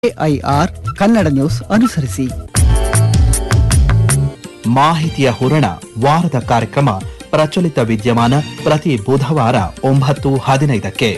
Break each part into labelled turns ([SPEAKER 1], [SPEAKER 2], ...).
[SPEAKER 1] AIR Kannada news ಅನುಸರಿಸಿ
[SPEAKER 2] ಮಾಹಿತಿಯ ಹೂರಣ ವಾರದ ಕಾರ್ಯಕ್ರಮ ಪ್ರಚಲಿತ ವಿದ್ಯಮಾನ ಪ್ರತಿ ಬುಧವಾರ ಒಂಬತ್ತು ಹದಿನೈದಕ್ಕೆ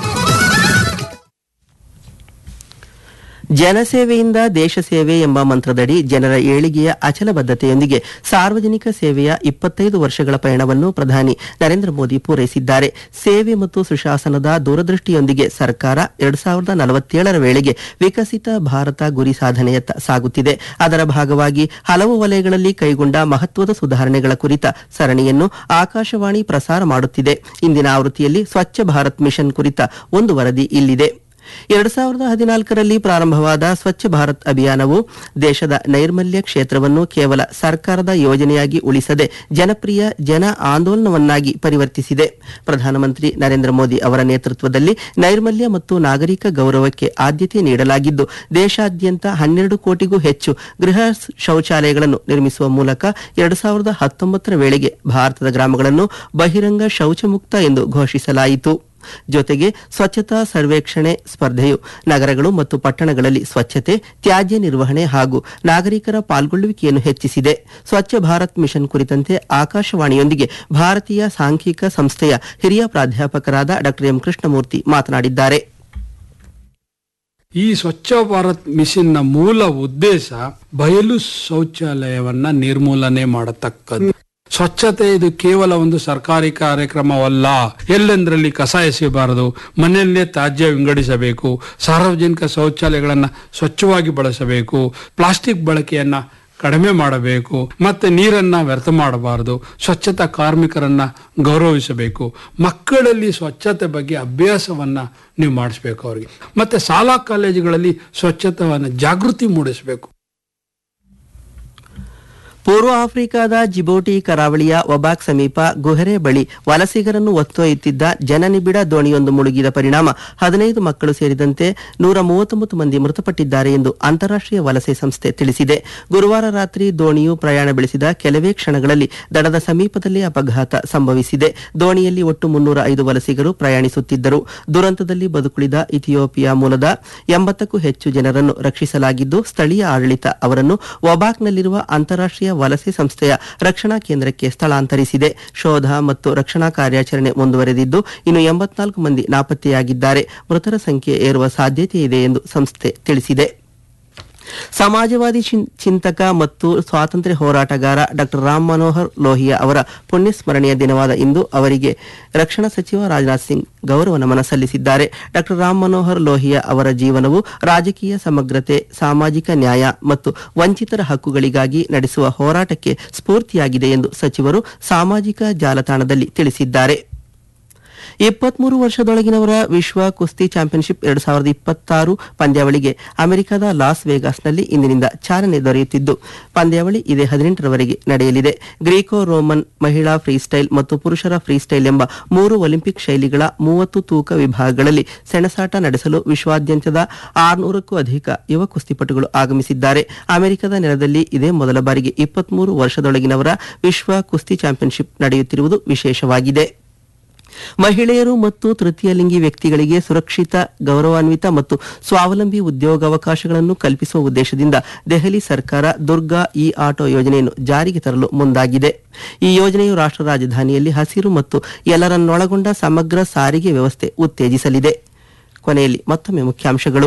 [SPEAKER 3] ಜನಸೇವೆಯಿಂದ ದೇಶ ಸೇವೆ ಎಂಬ ಮಂತ್ರದಡಿ ಜನರ ಏಳಿಗೆಯ ಅಚಲ ಬದ್ಧತೆಯೊಂದಿಗೆ ಸಾರ್ವಜನಿಕ ಸೇವೆಯ ಇಪ್ಪತ್ತೈದು ವರ್ಷಗಳ ಪಯಣವನ್ನು ಪ್ರಧಾನಿ ನರೇಂದ್ರ ಮೋದಿ ಪೂರೈಸಿದ್ದಾರೆ ಸೇವೆ ಮತ್ತು ಸುಶಾಸನದ ದೂರದೃಷ್ಟಿಯೊಂದಿಗೆ ಸರ್ಕಾರ ಎರಡ್ ಸಾವಿರದ ನಲವತ್ತೇಳರ ವೇಳೆಗೆ ವಿಕಸಿತ ಭಾರತ ಗುರಿ ಸಾಧನೆಯತ್ತ ಸಾಗುತ್ತಿದೆ ಅದರ ಭಾಗವಾಗಿ ಹಲವು ವಲಯಗಳಲ್ಲಿ ಕೈಗೊಂಡ ಮಹತ್ವದ ಸುಧಾರಣೆಗಳ ಕುರಿತ ಸರಣಿಯನ್ನು ಆಕಾಶವಾಣಿ ಪ್ರಸಾರ ಮಾಡುತ್ತಿದೆ ಇಂದಿನ ಆವೃತ್ತಿಯಲ್ಲಿ ಸ್ವಚ್ಛ ಭಾರತ್ ಮಿಷನ್ ಕುರಿತ ಒಂದು ವರದಿ ಇಲ್ಲಿದೆ ಎರಡ್ ಸಾವಿರದ ಹದಿನಾಲ್ಕರಲ್ಲಿ ಪ್ರಾರಂಭವಾದ ಸ್ವಚ್ಛ ಭಾರತ್ ಅಭಿಯಾನವು ದೇಶದ ನೈರ್ಮಲ್ಯ ಕ್ಷೇತ್ರವನ್ನು ಕೇವಲ ಸರ್ಕಾರದ ಯೋಜನೆಯಾಗಿ ಉಳಿಸದೆ ಜನಪ್ರಿಯ ಜನ ಆಂದೋಲನವನ್ನಾಗಿ ಪರಿವರ್ತಿಸಿದೆ ಪ್ರಧಾನಮಂತ್ರಿ ನರೇಂದ್ರ ಮೋದಿ ಅವರ ನೇತೃತ್ವದಲ್ಲಿ ನೈರ್ಮಲ್ಯ ಮತ್ತು ನಾಗರಿಕ ಗೌರವಕ್ಕೆ ಆದ್ಯತೆ ನೀಡಲಾಗಿದ್ದು ದೇಶಾದ್ಯಂತ ಹನ್ನೆರಡು ಕೋಟಿಗೂ ಹೆಚ್ಚು ಗೃಹ ಶೌಚಾಲಯಗಳನ್ನು ನಿರ್ಮಿಸುವ ಮೂಲಕ ಎರಡ್ ಸಾವಿರದ ಹತ್ತೊಂಬತ್ತರ ವೇಳೆಗೆ ಭಾರತದ ಗ್ರಾಮಗಳನ್ನು ಬಹಿರಂಗ ಶೌಚಮುಕ್ತ ಎಂದು ಘೋಷಿಸಲಾಯಿತು ಜೊತೆಗೆ ಸ್ವಚ್ಛತಾ ಸರ್ವೇಕ್ಷಣೆ ಸ್ಪರ್ಧೆಯು ನಗರಗಳು ಮತ್ತು ಪಟ್ಟಣಗಳಲ್ಲಿ ಸ್ವಚ್ಛತೆ ತ್ಯಾಜ್ಯ ನಿರ್ವಹಣೆ ಹಾಗೂ ನಾಗರಿಕರ ಪಾಲ್ಗೊಳ್ಳುವಿಕೆಯನ್ನು ಹೆಚ್ಚಿಸಿದೆ ಸ್ವಚ್ಛ ಭಾರತ್ ಮಿಷನ್ ಕುರಿತಂತೆ ಆಕಾಶವಾಣಿಯೊಂದಿಗೆ ಭಾರತೀಯ ಸಾಂಖ್ಯಿಕ ಸಂಸ್ಥೆಯ ಹಿರಿಯ ಪ್ರಾಧ್ಯಾಪಕರಾದ ಡಾ ಎಂ ಕೃಷ್ಣಮೂರ್ತಿ ಮಾತನಾಡಿದ್ದಾರೆ
[SPEAKER 4] ಈ ಸ್ವಚ್ಛ ಭಾರತ್ ಮಿಷನ್ ನ ಮೂಲ ಉದ್ದೇಶ ಬಯಲು ಶೌಚಾಲಯವನ್ನ ನಿರ್ಮೂಲನೆ ಮಾಡತಕ್ಕದ್ದು ಸ್ವಚ್ಛತೆ ಇದು ಕೇವಲ ಒಂದು ಸರ್ಕಾರಿ ಕಾರ್ಯಕ್ರಮವಲ್ಲ ಎಲ್ಲೆಂದರಲ್ಲಿ ಕಸ ಎಸೆಯಬಾರದು ಮನೆಯಲ್ಲೇ ತ್ಯಾಜ್ಯ ವಿಂಗಡಿಸಬೇಕು ಸಾರ್ವಜನಿಕ ಶೌಚಾಲಯಗಳನ್ನ ಸ್ವಚ್ಛವಾಗಿ ಬಳಸಬೇಕು ಪ್ಲಾಸ್ಟಿಕ್ ಬಳಕೆಯನ್ನ ಕಡಿಮೆ ಮಾಡಬೇಕು ಮತ್ತೆ ನೀರನ್ನ ವ್ಯರ್ಥ ಮಾಡಬಾರದು ಸ್ವಚ್ಛತಾ ಕಾರ್ಮಿಕರನ್ನ ಗೌರವಿಸಬೇಕು ಮಕ್ಕಳಲ್ಲಿ ಸ್ವಚ್ಛತೆ ಬಗ್ಗೆ ಅಭ್ಯಾಸವನ್ನ ನೀವು ಮಾಡಿಸ್ಬೇಕು ಅವರಿಗೆ ಮತ್ತೆ ಶಾಲಾ ಕಾಲೇಜುಗಳಲ್ಲಿ ಸ್ವಚ್ಛತವನ್ನ ಜಾಗೃತಿ ಮೂಡಿಸಬೇಕು
[SPEAKER 3] ಪೂರ್ವ ಆಫ್ರಿಕಾದ ಜಿಬೋಟಿ ಕರಾವಳಿಯ ಒಬಾಕ್ ಸಮೀಪ ಗುಹೆರೆ ಬಳಿ ವಲಸಿಗರನ್ನು ಒತ್ತೊಯ್ಯುತ್ತಿದ್ದ ಜನನಿಬಿಡ ದೋಣಿಯೊಂದು ಮುಳುಗಿದ ಪರಿಣಾಮ ಹದಿನೈದು ಮಕ್ಕಳು ಸೇರಿದಂತೆ ನೂರ ಮೂವತ್ತೊಂಬತ್ತು ಮಂದಿ ಮೃತಪಟ್ಟಿದ್ದಾರೆ ಎಂದು ಅಂತಾರಾಷ್ಟ್ರೀಯ ವಲಸೆ ಸಂಸ್ಥೆ ತಿಳಿಸಿದೆ ಗುರುವಾರ ರಾತ್ರಿ ದೋಣಿಯು ಪ್ರಯಾಣ ಬೆಳೆಸಿದ ಕೆಲವೇ ಕ್ಷಣಗಳಲ್ಲಿ ದಡದ ಸಮೀಪದಲ್ಲೇ ಅಪಘಾತ ಸಂಭವಿಸಿದೆ ದೋಣಿಯಲ್ಲಿ ಒಟ್ಟು ಮುನ್ನೂರ ಐದು ವಲಸಿಗರು ಪ್ರಯಾಣಿಸುತ್ತಿದ್ದರು ದುರಂತದಲ್ಲಿ ಬದುಕುಳಿದ ಇಥಿಯೋಪಿಯಾ ಮೂಲದ ಎಂಬತ್ತಕ್ಕೂ ಹೆಚ್ಚು ಜನರನ್ನು ರಕ್ಷಿಸಲಾಗಿದ್ದು ಸ್ಥಳೀಯ ಆಡಳಿತ ಅವರನ್ನು ಒಬಾಕ್ನಲ್ಲಿರುವ ಅಂತಾರಾಷ್ಟ್ರೀಯ ವಲಸೆ ಸಂಸ್ಥೆಯ ರಕ್ಷಣಾ ಕೇಂದ್ರಕ್ಕೆ ಸ್ಥಳಾಂತರಿಸಿದೆ ಶೋಧ ಮತ್ತು ರಕ್ಷಣಾ ಕಾರ್ಯಾಚರಣೆ ಮುಂದುವರೆದಿದ್ದು ಇನ್ನು ಎಂಬತ್ನಾಲ್ಕು ಮಂದಿ ನಾಪತ್ತೆಯಾಗಿದ್ದಾರೆ ಮೃತರ ಸಂಖ್ಯೆ ಏರುವ ಸಾಧ್ಯತೆ ಇದೆ ಎಂದು ಸಂಸ್ಥೆ ತಿಳಿಸಿದೆ ಸಮಾಜವಾದಿ ಚಿನ್- ಚಿಂತಕ ಮತ್ತು ಸ್ವಾತಂತ್ರ್ಯ ಹೋರಾಟಗಾರ ಡಾಕ್ಟರ್ ರಾಮ್ ಮನೋಹರ್ ಲೋಹಿಯಾ ಅವರ ಪುಣ್ಯಸ್ಮರಣೆಯ ದಿನವಾದ ಇಂದು ಅವರಿಗೆ ರಕ್ಷಣಾ ಸಚಿವ ರಾಜನಾಥ್ ಸಿಂಗ್ ಗೌರವ ನಮನ ಸಲ್ಲಿಸಿದ್ದಾರೆ ಡಾಕ್ಟರ್ ರಾಮ್ ಮನೋಹರ್ ಲೋಹಿಯಾ ಅವರ ಜೀವನವು ರಾಜಕೀಯ ಸಮಗ್ರತೆ ಸಾಮಾಜಿಕ ನ್ಯಾಯ ಮತ್ತು ವಂಚಿತರ ಹಕ್ಕುಗಳಿಗಾಗಿ ನಡೆಸುವ ಹೋರಾಟಕ್ಕೆ ಸ್ಫೂರ್ತಿಯಾಗಿದೆ ಎಂದು ಸಚಿವರು ಸಾಮಾಜಿಕ ಜಾಲತಾಣದಲ್ಲಿ ತಿಳಿಸಿದ್ದಾರೆ ಇಪ್ಪತ್ಮೂರು ವರ್ಷದೊಳಗಿನವರ ವಿಶ್ವ ಕುಸ್ತಿ ಚಾಂಪಿಯನ್ಶಿಪ್ ಎರಡ್ ಸಾವಿರದ ಇಪ್ಪತ್ತಾರು ಪಂದ್ಯಾವಳಿಗೆ ಅಮೆರಿಕದ ಲಾಸ್ ವೇಗಾಸ್ನಲ್ಲಿ ಇಂದಿನಿಂದ ಚಾಲನೆ ದೊರೆಯುತ್ತಿದ್ದು ಪಂದ್ಯಾವಳಿ ಇದೇ ಹದಿನೆಂಟರವರೆಗೆ ನಡೆಯಲಿದೆ ಗ್ರೀಕೋ ರೋಮನ್ ಮಹಿಳಾ ಫ್ರೀಸ್ಟೈಲ್ ಮತ್ತು ಪುರುಷರ ಫ್ರೀಸ್ಟೈಲ್ ಎಂಬ ಮೂರು ಒಲಿಂಪಿಕ್ ಶೈಲಿಗಳ ಮೂವತ್ತು ತೂಕ ವಿಭಾಗಗಳಲ್ಲಿ ಸೆಣಸಾಟ ನಡೆಸಲು ವಿಶ್ವಾದ್ಯಂತದ ಆರುನೂರಕ್ಕೂ ಅಧಿಕ ಯುವ ಕುಸ್ತಿಪಟುಗಳು ಆಗಮಿಸಿದ್ದಾರೆ ಅಮೆರಿಕದ ನೆಲದಲ್ಲಿ ಇದೇ ಮೊದಲ ಬಾರಿಗೆ ಇಪ್ಪತ್ಮೂರು ವರ್ಷದೊಳಗಿನವರ ವಿಶ್ವ ಕುಸ್ತಿ ಚಾಂಪಿಯನ್ಶಿಪ್ ನಡೆಯುತ್ತಿರುವುದು ವಿಶೇಷವಾಗಿದೆ ಮಹಿಳೆಯರು ಮತ್ತು ತೃತೀಯ ಲಿಂಗಿ ವ್ಯಕ್ತಿಗಳಿಗೆ ಸುರಕ್ಷಿತ ಗೌರವಾನ್ವಿತ ಮತ್ತು ಸ್ವಾವಲಂಬಿ ಉದ್ಯೋಗಾವಕಾಶಗಳನ್ನು ಕಲ್ಪಿಸುವ ಉದ್ದೇಶದಿಂದ ದೆಹಲಿ ಸರ್ಕಾರ ದುರ್ಗಾ ಇ ಆಟೋ ಯೋಜನೆಯನ್ನು ಜಾರಿಗೆ ತರಲು ಮುಂದಾಗಿದೆ ಈ ಯೋಜನೆಯು ರಾಷ್ಟ್ರ ರಾಜಧಾನಿಯಲ್ಲಿ ಹಸಿರು ಮತ್ತು ಎಲ್ಲರನ್ನೊಳಗೊಂಡ ಸಮಗ್ರ ಸಾರಿಗೆ ವ್ಯವಸ್ಥೆ ಉತ್ತೇಜಿಸಲಿದೆ ಕೊನೆಯಲ್ಲಿ ಮತ್ತೊಮ್ಮೆ ಮುಖ್ಯಾಂಶಗಳು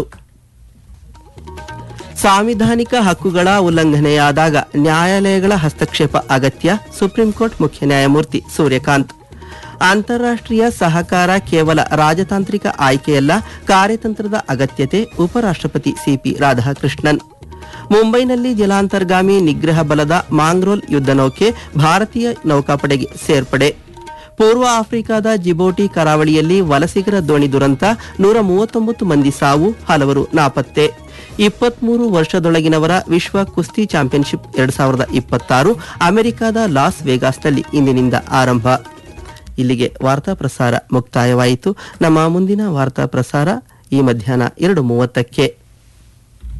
[SPEAKER 3] ಸಾಂವಿಧಾನಿಕ ಹಕ್ಕುಗಳ ಉಲ್ಲಂಘನೆಯಾದಾಗ ನ್ಯಾಯಾಲಯಗಳ ಹಸ್ತಕ್ಷೇಪ ಅಗತ್ಯ ಸುಪ್ರೀಂ ಕೋರ್ಟ್ ಮುಖ್ಯ ನ್ಯಾಯಮೂರ್ತಿ ಸೂರ್ಯಕಾಂತ್ ಅಂತಾರಾಷ್ಟ್ರೀಯ ಸಹಕಾರ ಕೇವಲ ರಾಜತಾಂತ್ರಿಕ ಆಯ್ಕೆಯಲ್ಲ ಕಾರ್ಯತಂತ್ರದ ಅಗತ್ಯತೆ ಉಪರಾಷ್ಟ್ರಪತಿ ಸಿಪಿ ರಾಧಾಕೃಷ್ಣನ್ ಮುಂಬೈನಲ್ಲಿ ಜಲಾಂತರ್ಗಾಮಿ ನಿಗ್ರಹ ಬಲದ ಮಾಂಗ್ರೋಲ್ ಯುದ್ಧ ನೌಕೆ ಭಾರತೀಯ ನೌಕಾಪಡೆಗೆ ಸೇರ್ಪಡೆ ಪೂರ್ವ ಆಫ್ರಿಕಾದ ಜಿಬೋಟಿ ಕರಾವಳಿಯಲ್ಲಿ ವಲಸಿಗರ ದೋಣಿ ದುರಂತ ನೂರ ಮೂವತ್ತೊಂಬತ್ತು ಮಂದಿ ಸಾವು ಹಲವರು ನಾಪತ್ತೆ ಇಪ್ಪತ್ಮೂರು ವರ್ಷದೊಳಗಿನವರ ವಿಶ್ವ ಕುಸ್ತಿ ಚಾಂಪಿಯನ್ಶಿಪ್ ಎರಡ್ ಸಾವಿರದ ಇಪ್ಪತ್ತಾರು ಅಮೆರಿಕದ ಲಾಸ್ ವೇಗಾಸ್ನಲ್ಲಿ ಇಂದಿನಿಂದ ಆರಂಭ ಇಲ್ಲಿಗೆ ವಾರ್ತಾ ಪ್ರಸಾರ ಮುಕ್ತಾಯವಾಯಿತು ನಮ್ಮ ಮುಂದಿನ ವಾರ್ತಾ ಪ್ರಸಾರ ಈ ಮಧ್ಯಾಹ್ನ ಎರಡು ಮೂವತ್ತಕ್ಕೆ